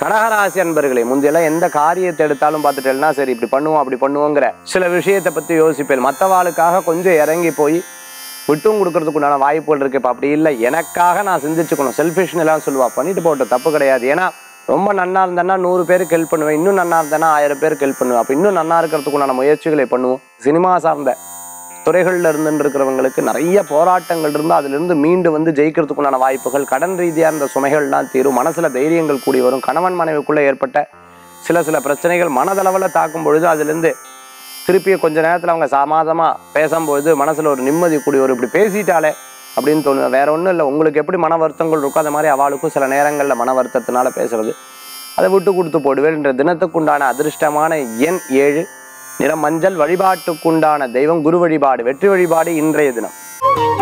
கடகராசி அன்பர்களே முந்தையெல்லாம் எந்த காரியத்தை எடுத்தாலும் பார்த்துட்டேன்னா சரி இப்படி பண்ணுவோம் அப்படி பண்ணுவோங்கிற சில விஷயத்தை பற்றி யோசிப்பேன் மற்றவாளுக்காக கொஞ்சம் இறங்கி போய் விட்டும் கொடுக்கறதுக்கு உண்டான வாய்ப்புகள் இருக்கு இப்போ அப்படி இல்லை எனக்காக நான் சிந்திச்சுக்கணும் செல்ஃபிஷ்னு எல்லாம் சொல்லுவா பண்ணிட்டு போட்டோம் தப்பு கிடையாது ஏன்னா ரொம்ப நன்னா இருந்தேன்னா நூறு பேருக்கு ஹெல்ப் பண்ணுவேன் இன்னும் நன்னா இருந்தேன்னா ஆயிரம் பேருக்கு ஹெல்ப் பண்ணுவேன் அப்போ இன்னும் நன்னா இருக்கிறதுக்கு உண்டான முயற்சிகளை பண்ணுவோம் சினிமா சார்ந்த துறைகளில் இருந்துட்டு இருக்கிறவங்களுக்கு நிறைய போராட்டங்கள் இருந்து அதிலிருந்து மீண்டு வந்து ஜெயிக்கிறதுக்குண்டான வாய்ப்புகள் கடன் ரீதியாக இருந்த சுமைகள்லாம் தீரும் மனசில் தைரியங்கள் கூடி வரும் கணவன் மனைவிக்குள்ளே ஏற்பட்ட சில சில பிரச்சனைகள் மனதளவில் தாக்கும் பொழுது அதிலிருந்து திருப்பி கொஞ்ச நேரத்தில் அவங்க சமாதமாக பேசும்பொழுது மனசில் ஒரு நிம்மதி கூடி வரும் இப்படி பேசிட்டாலே அப்படின்னு தோணுது வேற ஒன்றும் இல்லை உங்களுக்கு எப்படி மன வருத்தங்கள் இருக்கோ அந்த மாதிரி அவளுக்கும் சில நேரங்களில் மன வருத்தத்தினால பேசுறது அதை விட்டு கொடுத்து போடுவேன் என்ற தினத்துக்குண்டான அதிர்ஷ்டமான எண் ஏழு நிறம் மஞ்சள் வழிபாட்டுக்குண்டான தெய்வம் குரு வழிபாடு வெற்றி வழிபாடு இன்றைய தினம்